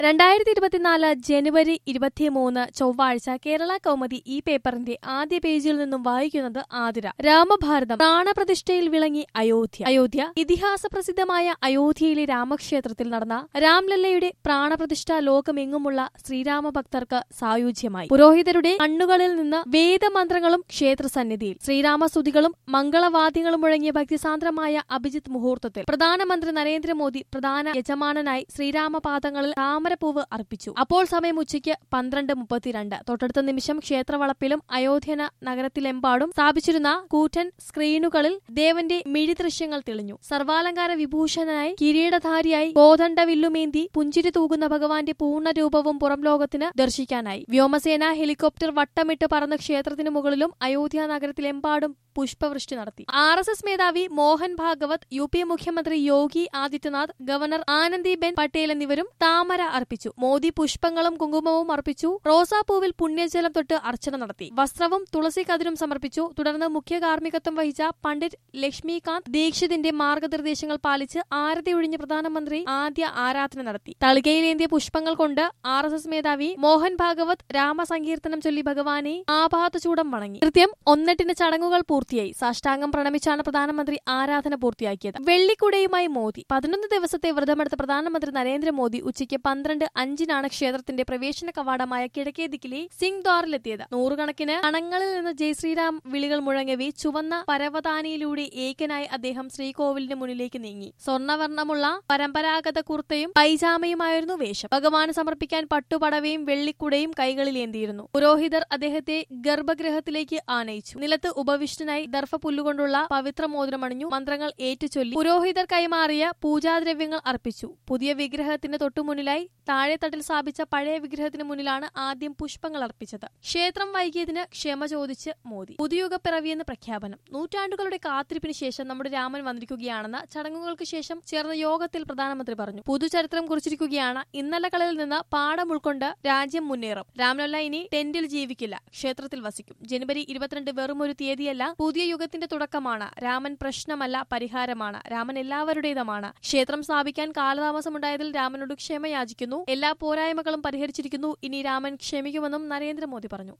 രണ്ടായിരത്തി ഇരുപത്തിനാല് ജനുവരി ഇരുപത്തിമൂന്ന് ചൊവ്വാഴ്ച കേരള കൗമുദി ഈ പേപ്പറിന്റെ ആദ്യ പേജിൽ നിന്നും വായിക്കുന്നത് ആതിര രാമഭാരതം പ്രാണപ്രതിഷ്ഠയിൽ വിളങ്ങി അയോധ്യ അയോധ്യ ഇതിഹാസ പ്രസിദ്ധമായ അയോധ്യയിലെ രാമക്ഷേത്രത്തിൽ നടന്ന രാംലല്ലയുടെ പ്രാണപ്രതിഷ്ഠ ലോകമെങ്ങുമുള്ള ശ്രീരാമ ഭക്തർക്ക് സായുജ്യമായി പുരോഹിതരുടെ കണ്ണുകളിൽ നിന്ന് വേദമന്ത്രങ്ങളും ക്ഷേത്രസന്നിധിയിൽ ശ്രീരാമസ്തുതികളും മംഗളവാദ്യങ്ങളും മുഴങ്ങിയ ഭക്തിസാന്ദ്രമായ അഭിജിത്ത് മുഹൂർത്തത്തിൽ പ്രധാനമന്ത്രി നരേന്ദ്രമോദി പ്രധാന യജമാനനായി ശ്രീരാമപാദങ്ങളിൽ താമരപ്പൂവ് അർപ്പിച്ചു അപ്പോൾ സമയം ഉച്ചയ്ക്ക് പന്ത്രണ്ട് മുപ്പത്തിരണ്ട് തൊട്ടടുത്ത നിമിഷം ക്ഷേത്രവളപ്പിലും അയോധ്യന നഗരത്തിലെമ്പാടും സ്ഥാപിച്ചിരുന്ന കൂറ്റൻ സ്ക്രീനുകളിൽ ദേവന്റെ മിഴി ദൃശ്യങ്ങൾ തെളിഞ്ഞു സർവാലങ്കാര വിഭൂഷണനായി കിരീടധാരിയായി കോദണ്ഡ വില്ലുമേന്തി പുഞ്ചിരി തൂകുന്ന ഭഗവാന്റെ പൂർണ്ണ രൂപവും പുറം ലോകത്തിന് ദർശിക്കാനായി വ്യോമസേന ഹെലികോപ്റ്റർ വട്ടമിട്ട് പറന്ന് ക്ഷേത്രത്തിന് മുകളിലും അയോധ്യ നഗരത്തിലെമ്പാടും പുഷ്പവൃഷ്ടി നടത്തി ആർ എസ് എസ് മേധാവി മോഹൻ ഭാഗവത് യു പി മുഖ്യമന്ത്രി യോഗി ആദിത്യനാഥ് ഗവർണർ ആനന്ദിബെൻ പട്ടേൽ എന്നിവരും താമര അർപ്പിച്ചു മോദി പുഷ്പങ്ങളും കുങ്കുമവും അർപ്പിച്ചു റോസാപ്പൂവിൽ പുണ്യജലം തൊട്ട് അർച്ചന നടത്തി വസ്ത്രവും തുളസി കതിരും സമർപ്പിച്ചു തുടർന്ന് മുഖ്യ കാർമ്മികത്വം വഹിച്ച പണ്ഡിറ്റ് ലക്ഷ്മികാന്ത് ദീക്ഷിതിന്റെ മാർഗനിർദ്ദേശങ്ങൾ പാലിച്ച് ആരതി ഒഴിഞ്ഞ് പ്രധാനമന്ത്രി ആദ്യ ആരാധന നടത്തി തളികയിലേന്തിയ പുഷ്പങ്ങൾ കൊണ്ട് ആർ എസ് എസ് മേധാവി മോഹൻ ഭാഗവത് രാമസങ്കീർത്തനം ചൊല്ലി ഭഗവാനെ ആപാതചൂടം വണങ്ങി കൃത്യം ഒന്നെട്ടിന് ചടങ്ങുകൾ പൂർത്തിയായി സാഷ്ടാംഗം പ്രണമിച്ചാണ് പ്രധാനമന്ത്രി ആരാധന പൂർത്തിയാക്കിയത് വെള്ളിക്കുടയുമായി മോദി പതിനൊന്ന് ദിവസത്തെ വ്രതമെടുത്ത പ്രധാനമന്ത്രി നരേന്ദ്രമോദി ഉച്ചയ്ക്ക് പന്ത്രണ്ട് അഞ്ചിനാണ് ക്ഷേത്രത്തിന്റെ പ്രവേശന കവാടമായ കിഴക്കേദിക്കിലെ സിംഗ് ദ്വാറിലെത്തിയത് നൂറുകണക്കിന് കണങ്ങളിൽ നിന്ന് ജയ് ശ്രീറാം വിളികൾ മുഴങ്ങവേ ചുവന്ന പരവതാനിയിലൂടെ ഏകനായി അദ്ദേഹം ശ്രീകോവിലിന് മുന്നിലേക്ക് നീങ്ങി സ്വർണ്ണവർണ്ണമുള്ള പരമ്പരാഗത കുർത്തയും പൈജാമയുമായിരുന്നു വേഷം ഭഗവാന് സമർപ്പിക്കാൻ പട്ടുപടവയും വെള്ളിക്കുടയും കൈകളിലേന്തിയിരുന്നു പുരോഹിതർ അദ്ദേഹത്തെ ഗർഭഗൃഹത്തിലേക്ക് ആനയിച്ചു നിലത്ത് ഉപവിഷ്ടനായി ദർഭ പുല്ലുകൊണ്ടുള്ള പവിത്ര മോതിരമണിഞ്ഞു മന്ത്രങ്ങൾ ഏറ്റുചൊല്ലി പുരോഹിതർ കൈമാറിയ പൂജാദ്രവ്യങ്ങൾ അർപ്പിച്ചു പുതിയ വിഗ്രഹത്തിന് തൊട്ടുമുന്നിലായി താഴെത്തട്ടിൽ സ്ഥാപിച്ച പഴയ വിഗ്രഹത്തിന് മുന്നിലാണ് ആദ്യം പുഷ്പങ്ങൾ അർപ്പിച്ചത് ക്ഷേത്രം വൈകിയതിന് ക്ഷമ ചോദിച്ച് മോദി പുതുയുഗ പിറവിയെന്ന് പ്രഖ്യാപനം നൂറ്റാണ്ടുകളുടെ കാത്തിരിപ്പിന് ശേഷം നമ്മുടെ രാമൻ വന്നിരിക്കുകയാണെന്ന് ചടങ്ങുകൾക്ക് ശേഷം ചേർന്ന യോഗത്തിൽ പ്രധാനമന്ത്രി പറഞ്ഞു പുതുചരിത്രം കുറിച്ചിരിക്കുകയാണ് ഇന്നലകളിൽ നിന്ന് പാഠം ഉൾക്കൊണ്ട് രാജ്യം മുന്നേറും രാംലല്ല ഇനി ടെന്റിൽ ജീവിക്കില്ല ക്ഷേത്രത്തിൽ വസിക്കും ജനുവരി ഇരുപത്തിരണ്ട് വെറും ഒരു തീയതിയല്ല പുതിയ യുഗത്തിന്റെ തുടക്കമാണ് രാമൻ പ്രശ്നമല്ല പരിഹാരമാണ് രാമൻ എല്ലാവരുടേതുമാണ് ക്ഷേത്രം സ്ഥാപിക്കാൻ കാലതാമസമുണ്ടായതിൽ രാമനോട് ക്ഷമ യാചിക്കുന്നു എല്ലാ പോരായ്മകളും പരിഹരിച്ചിരിക്കുന്നു ഇനി രാമൻ ക്ഷമിക്കുമെന്നും നരേന്ദ്രമോദി പറഞ്ഞു